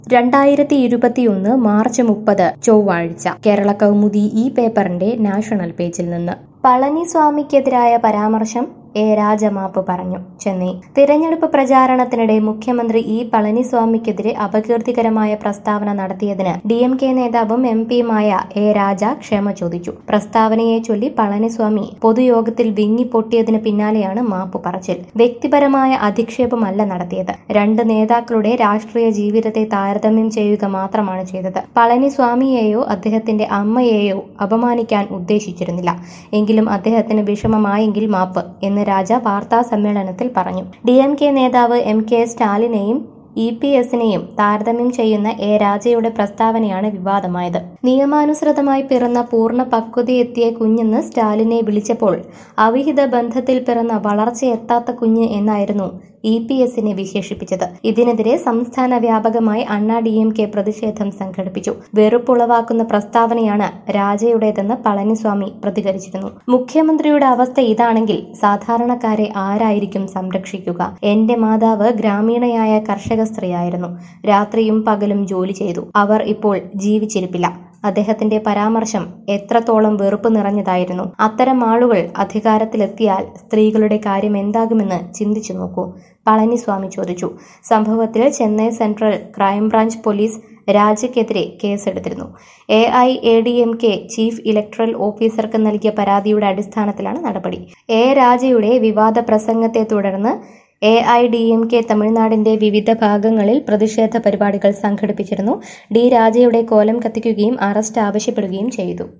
രണ്ടായിരത്തി ഇരുപത്തിയൊന്ന് മാർച്ച് മുപ്പത് ചൊവ്വാഴ്ച കേരള കൗമുദി ഈ പേപ്പറിന്റെ നാഷണൽ പേജിൽ നിന്ന് പളനിസ്വാമിക്കെതിരായ പരാമർശം എ രാജമാപ്പ് പറഞ്ഞു ചെന്നൈ തിരഞ്ഞെടുപ്പ് പ്രചാരണത്തിനിടെ മുഖ്യമന്ത്രി ഇ പളനിസ്വാമിക്കെതിരെ അപകീർത്തികരമായ പ്രസ്താവന നടത്തിയതിന് ഡി എം കെ നേതാവും എം പിയുമായ എ രാജ ക്ഷമ ചോദിച്ചു പ്രസ്താവനയെ ചൊല്ലി പളനിസ്വാമി പൊതുയോഗത്തിൽ വിങ്ങിപ്പൊട്ടിയതിന് പിന്നാലെയാണ് മാപ്പ് പറച്ചിൽ വ്യക്തിപരമായ അധിക്ഷേപമല്ല നടത്തിയത് രണ്ട് നേതാക്കളുടെ രാഷ്ട്രീയ ജീവിതത്തെ താരതമ്യം ചെയ്യുക മാത്രമാണ് ചെയ്തത് പളനിസ്വാമിയെയോ അദ്ദേഹത്തിന്റെ അമ്മയെയോ അപമാനിക്കാൻ ഉദ്ദേശിച്ചിരുന്നില്ല എങ്കിലും അദ്ദേഹത്തിന് വിഷമമായെങ്കിൽ മാപ്പ് എന്ന് രാജ വാർത്താ സമ്മേളനത്തിൽ പറഞ്ഞു ഡി എം കെ നേതാവ് എം കെ സ്റ്റാലിനെയും ഇ പി എസിനെയും താരതമ്യം ചെയ്യുന്ന എ രാജയുടെ പ്രസ്താവനയാണ് വിവാദമായത് നിയമാനുസൃതമായി പിറന്ന പൂർണ്ണ പക്വതയെത്തിയ കുഞ്ഞെന്ന് സ്റ്റാലിനെ വിളിച്ചപ്പോൾ അവിഹിത ബന്ധത്തിൽ പിറന്ന വളർച്ചയെത്താത്ത കുഞ്ഞ് എന്നായിരുന്നു ഇ പി എസിനെ വിശേഷിപ്പിച്ചത് ഇതിനെതിരെ സംസ്ഥാന വ്യാപകമായി അണ്ണാ ഡി എം കെ പ്രതിഷേധം സംഘടിപ്പിച്ചു വെറുപ്പുളവാക്കുന്ന പ്രസ്താവനയാണ് രാജയുടേതെന്ന് പളനിസ്വാമി പ്രതികരിച്ചിരുന്നു മുഖ്യമന്ത്രിയുടെ അവസ്ഥ ഇതാണെങ്കിൽ സാധാരണക്കാരെ ആരായിരിക്കും സംരക്ഷിക്കുക എന്റെ മാതാവ് ഗ്രാമീണയായ കർഷക സ്ത്രീയായിരുന്നു രാത്രിയും പകലും ജോലി ചെയ്തു അവർ ഇപ്പോൾ ജീവിച്ചിരിപ്പില്ല അദ്ദേഹത്തിന്റെ പരാമർശം എത്രത്തോളം വെറുപ്പ് നിറഞ്ഞതായിരുന്നു അത്തരം ആളുകൾ അധികാരത്തിലെത്തിയാൽ സ്ത്രീകളുടെ കാര്യം എന്താകുമെന്ന് ചിന്തിച്ചു നോക്കൂ പളനിസ്വാമി ചോദിച്ചു സംഭവത്തിൽ ചെന്നൈ സെൻട്രൽ ക്രൈംബ്രാഞ്ച് പോലീസ് രാജയ്ക്കെതിരെ കേസെടുത്തിരുന്നു A I A D M K chief electoral ഓഫീസർക്ക് നൽകിയ പരാതിയുടെ അടിസ്ഥാനത്തിലാണ് നടപടി എ രാജയുടെ വിവാദ പ്രസംഗത്തെ തുടർന്ന് A I D M K തമിഴ്നാടിന്റെ വിവിധ ഭാഗങ്ങളിൽ പ്രതിഷേധ പരിപാടികൾ സംഘടിപ്പിച്ചിരുന്നു ഡി രാജയുടെ കോലം കത്തിക്കുകയും അറസ്റ്റ് ആവശ്യപ്പെടുകയും ചെയ്തു